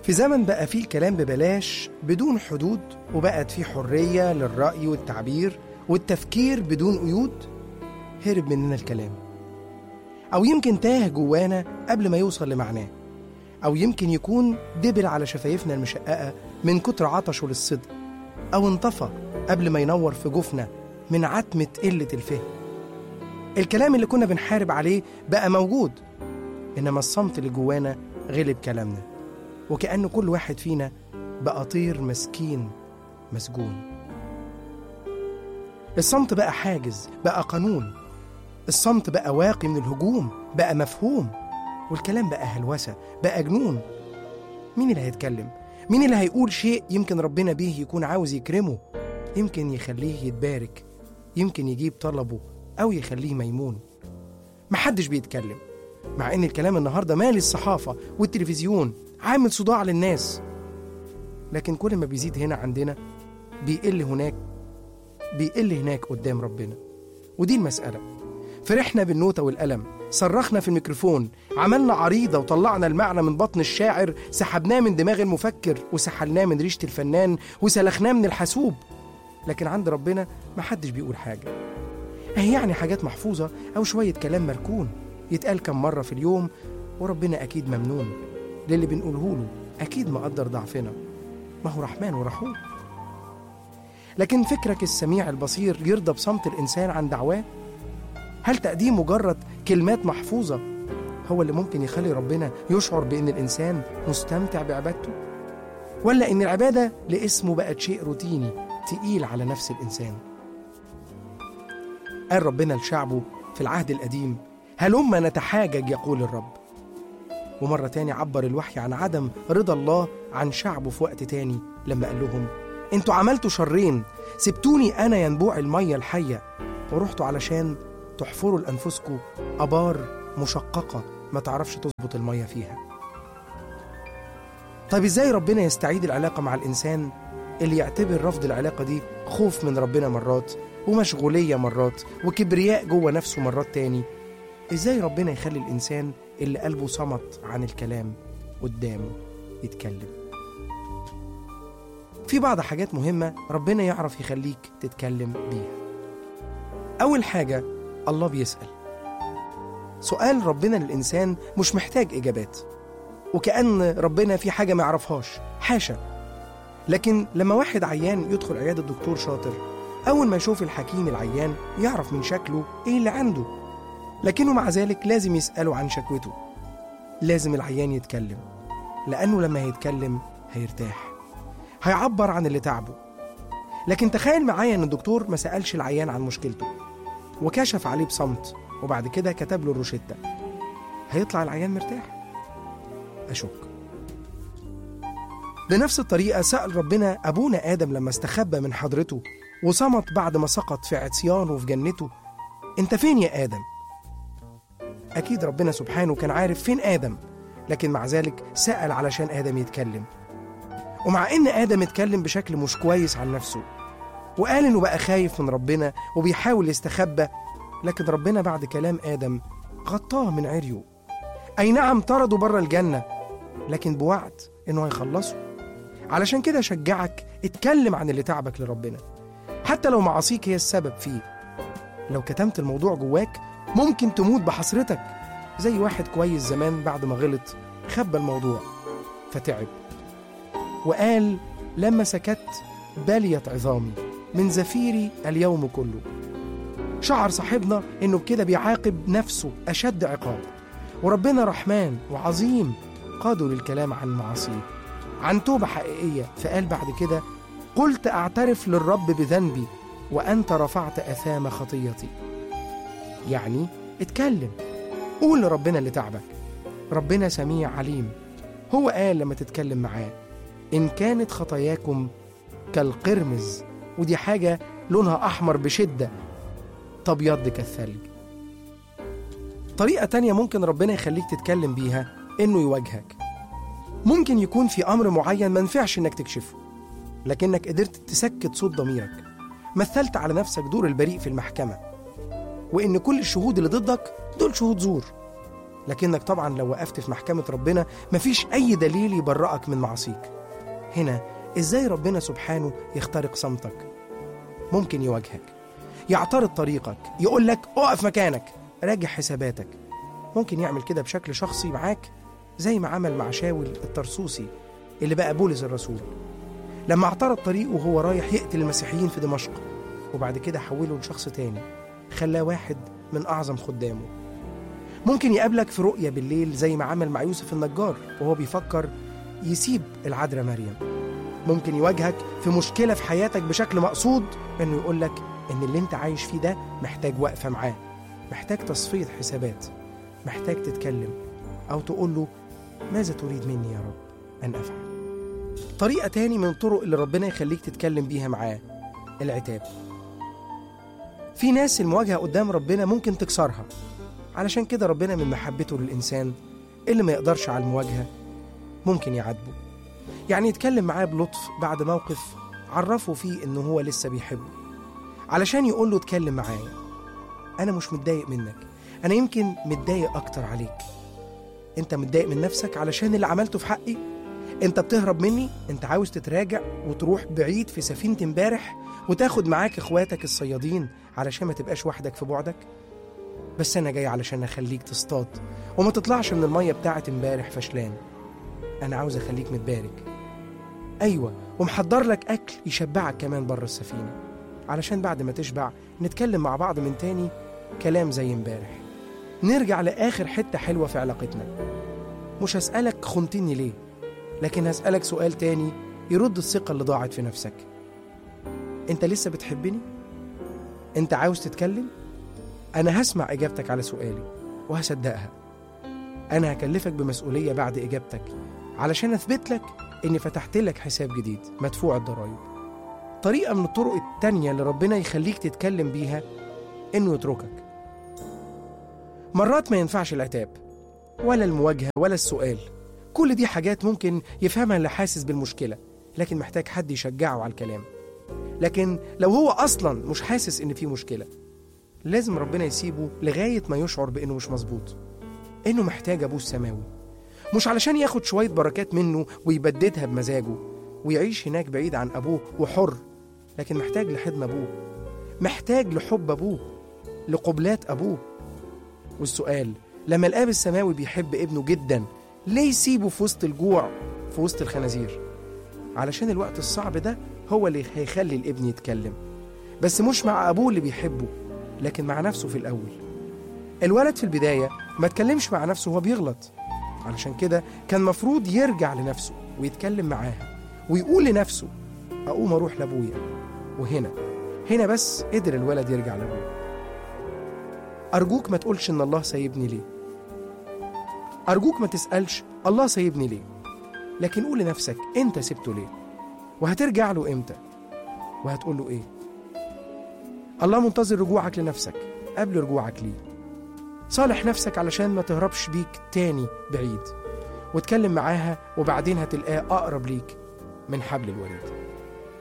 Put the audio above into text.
في زمن بقى فيه الكلام ببلاش بدون حدود وبقت فيه حرية للرأي والتعبير والتفكير بدون قيود هرب مننا الكلام أو يمكن تاه جوانا قبل ما يوصل لمعناه أو يمكن يكون دبل على شفايفنا المشققة من كتر عطشه للصدق أو انطفى قبل ما ينور في جفنا من عتمة قلة الفهم الكلام اللي كنا بنحارب عليه بقى موجود إنما الصمت اللي جوانا غلب كلامنا وكأن كل واحد فينا بقى طير مسكين مسجون الصمت بقى حاجز بقى قانون الصمت بقى واقي من الهجوم بقى مفهوم والكلام بقى هلوسة بقى جنون مين اللي هيتكلم؟ مين اللي هيقول شيء يمكن ربنا بيه يكون عاوز يكرمه يمكن يخليه يتبارك يمكن يجيب طلبه أو يخليه ميمون محدش بيتكلم مع إن الكلام النهاردة مالي الصحافة والتلفزيون عامل صداع للناس لكن كل ما بيزيد هنا عندنا بيقل هناك بيقل هناك قدام ربنا ودي المسألة فرحنا بالنوتة والقلم صرخنا في الميكروفون عملنا عريضة وطلعنا المعنى من بطن الشاعر سحبناه من دماغ المفكر وسحلناه من ريشة الفنان وسلخناه من الحاسوب لكن عند ربنا محدش بيقول حاجة أهي يعني حاجات محفوظة أو شوية كلام مركون يتقال كم مرة في اليوم وربنا أكيد ممنون للي بنقوله له أكيد مقدر ضعفنا ما هو رحمن ورحوم لكن فكرك السميع البصير يرضى بصمت الإنسان عن دعواه هل تقديم مجرد كلمات محفوظة هو اللي ممكن يخلي ربنا يشعر بأن الإنسان مستمتع بعبادته؟ ولا إن العبادة لاسمه بقت شيء روتيني تقيل على نفس الإنسان؟ قال ربنا لشعبه في العهد القديم هلما نتحاجج يقول الرب ومرة تاني عبر الوحي عن عدم رضا الله عن شعبه في وقت تاني لما قال لهم انتوا عملتوا شرين سبتوني انا ينبوع المية الحية ورحتوا علشان تحفروا لأنفسكم أبار مشققة ما تعرفش تظبط المية فيها طيب ازاي ربنا يستعيد العلاقة مع الإنسان اللي يعتبر رفض العلاقة دي خوف من ربنا مرات ومشغولية مرات وكبرياء جوه نفسه مرات تاني ازاي ربنا يخلي الإنسان اللي قلبه صمت عن الكلام قدامه يتكلم في بعض حاجات مهمة ربنا يعرف يخليك تتكلم بيها أول حاجة الله بيسأل سؤال ربنا للإنسان مش محتاج إجابات وكأن ربنا في حاجة ما يعرفهاش حاشا لكن لما واحد عيان يدخل عيادة دكتور شاطر أول ما يشوف الحكيم العيان يعرف من شكله إيه اللي عنده لكنه مع ذلك لازم يسأله عن شكوته لازم العيان يتكلم لأنه لما هيتكلم هيرتاح هيعبر عن اللي تعبه لكن تخيل معايا ان الدكتور ما سألش العيان عن مشكلته وكشف عليه بصمت وبعد كده كتب له الروشتة هيطلع العيان مرتاح أشك بنفس الطريقة سأل ربنا أبونا آدم لما استخبى من حضرته وصمت بعد ما سقط في عصيانه في جنته أنت فين يا آدم؟ أكيد ربنا سبحانه كان عارف فين آدم لكن مع ذلك سأل علشان آدم يتكلم ومع إن آدم اتكلم بشكل مش كويس عن نفسه وقال إنه بقى خايف من ربنا وبيحاول يستخبى لكن ربنا بعد كلام آدم غطاه من عريه أي نعم طرده بره الجنة لكن بوعد إنه هيخلصه علشان كده شجعك اتكلم عن اللي تعبك لربنا حتى لو معاصيك هي السبب فيه لو كتمت الموضوع جواك ممكن تموت بحسرتك زي واحد كويس زمان بعد ما غلط خبى الموضوع فتعب وقال لما سكت بليت عظامي من زفيري اليوم كله شعر صاحبنا انه بكده بيعاقب نفسه اشد عقاب وربنا رحمن وعظيم قادر للكلام عن معاصيه عن توبة حقيقية فقال بعد كده قلت أعترف للرب بذنبي وأنت رفعت أثام خطيتي يعني اتكلم قول لربنا اللي تعبك ربنا سميع عليم هو قال لما تتكلم معاه إن كانت خطاياكم كالقرمز ودي حاجة لونها أحمر بشدة تبيض كالثلج طريقة تانية ممكن ربنا يخليك تتكلم بيها إنه يواجهك ممكن يكون في أمر معين ما نفعش إنك تكشفه لكنك قدرت تسكت صوت ضميرك مثلت على نفسك دور البريء في المحكمة وإن كل الشهود اللي ضدك دول شهود زور لكنك طبعا لو وقفت في محكمة ربنا مفيش أي دليل يبرئك من معاصيك هنا إزاي ربنا سبحانه يخترق صمتك ممكن يواجهك يعترض طريقك يقول لك اقف مكانك راجع حساباتك ممكن يعمل كده بشكل شخصي معاك زي ما عمل مع شاول الترسوسي اللي بقى بولس الرسول لما اعترض طريقه وهو رايح يقتل المسيحيين في دمشق وبعد كده حوله لشخص تاني خلاه واحد من أعظم خدامه ممكن يقابلك في رؤية بالليل زي ما عمل مع يوسف النجار وهو بيفكر يسيب العذراء مريم ممكن يواجهك في مشكلة في حياتك بشكل مقصود إنه يقول لك إن اللي أنت عايش فيه ده محتاج وقفة معاه محتاج تصفية حسابات محتاج تتكلم أو تقول له ماذا تريد مني يا رب أن أفعل طريقة تاني من الطرق اللي ربنا يخليك تتكلم بيها معاه العتاب في ناس المواجهة قدام ربنا ممكن تكسرها علشان كده ربنا من محبته للإنسان اللي ما يقدرش على المواجهة ممكن يعاتبه يعني يتكلم معاه بلطف بعد موقف عرفه فيه إنه هو لسه بيحبه علشان يقول له اتكلم معايا أنا مش متضايق منك أنا يمكن متضايق أكتر عليك أنت متضايق من نفسك علشان اللي عملته في حقي أنت بتهرب مني أنت عاوز تتراجع وتروح بعيد في سفينة امبارح وتاخد معاك إخواتك الصيادين علشان ما تبقاش وحدك في بعدك بس أنا جاي علشان أخليك تصطاد وما تطلعش من المية بتاعت امبارح فشلان أنا عاوز أخليك متبارك أيوة ومحضر لك أكل يشبعك كمان بره السفينة علشان بعد ما تشبع نتكلم مع بعض من تاني كلام زي امبارح نرجع لآخر حتة حلوة في علاقتنا مش هسألك خنتني ليه لكن هسألك سؤال تاني يرد الثقة اللي ضاعت في نفسك انت لسه بتحبني؟ انت عاوز تتكلم؟ انا هسمع اجابتك على سؤالي وهصدقها انا هكلفك بمسؤولية بعد اجابتك علشان اثبت لك اني فتحت لك حساب جديد مدفوع الضرايب طريقة من الطرق التانية اللي ربنا يخليك تتكلم بيها انه يتركك مرات ما ينفعش العتاب ولا المواجهة ولا السؤال كل دي حاجات ممكن يفهمها اللي حاسس بالمشكلة لكن محتاج حد يشجعه على الكلام لكن لو هو أصلا مش حاسس إن في مشكلة لازم ربنا يسيبه لغاية ما يشعر بإنه مش مظبوط إنه محتاج أبوه السماوي مش علشان ياخد شوية بركات منه ويبددها بمزاجه ويعيش هناك بعيد عن أبوه وحر لكن محتاج لحضن أبوه محتاج لحب أبوه لقبلات أبوه والسؤال لما الآب السماوي بيحب ابنه جدا ليه يسيبه في وسط الجوع في وسط الخنازير علشان الوقت الصعب ده هو اللي هيخلي الابن يتكلم بس مش مع أبوه اللي بيحبه لكن مع نفسه في الأول الولد في البداية ما تكلمش مع نفسه وهو بيغلط علشان كده كان مفروض يرجع لنفسه ويتكلم معاها ويقول لنفسه أقوم أروح لأبويا وهنا هنا بس قدر الولد يرجع لأبوه أرجوك ما تقولش إن الله سايبني ليه أرجوك ما تسألش الله سايبني ليه لكن قول لنفسك أنت سبته ليه وهترجع له إمتى وهتقول له إيه الله منتظر رجوعك لنفسك قبل رجوعك ليه صالح نفسك علشان ما تهربش بيك تاني بعيد واتكلم معاها وبعدين هتلاقاه أقرب ليك من حبل الوريد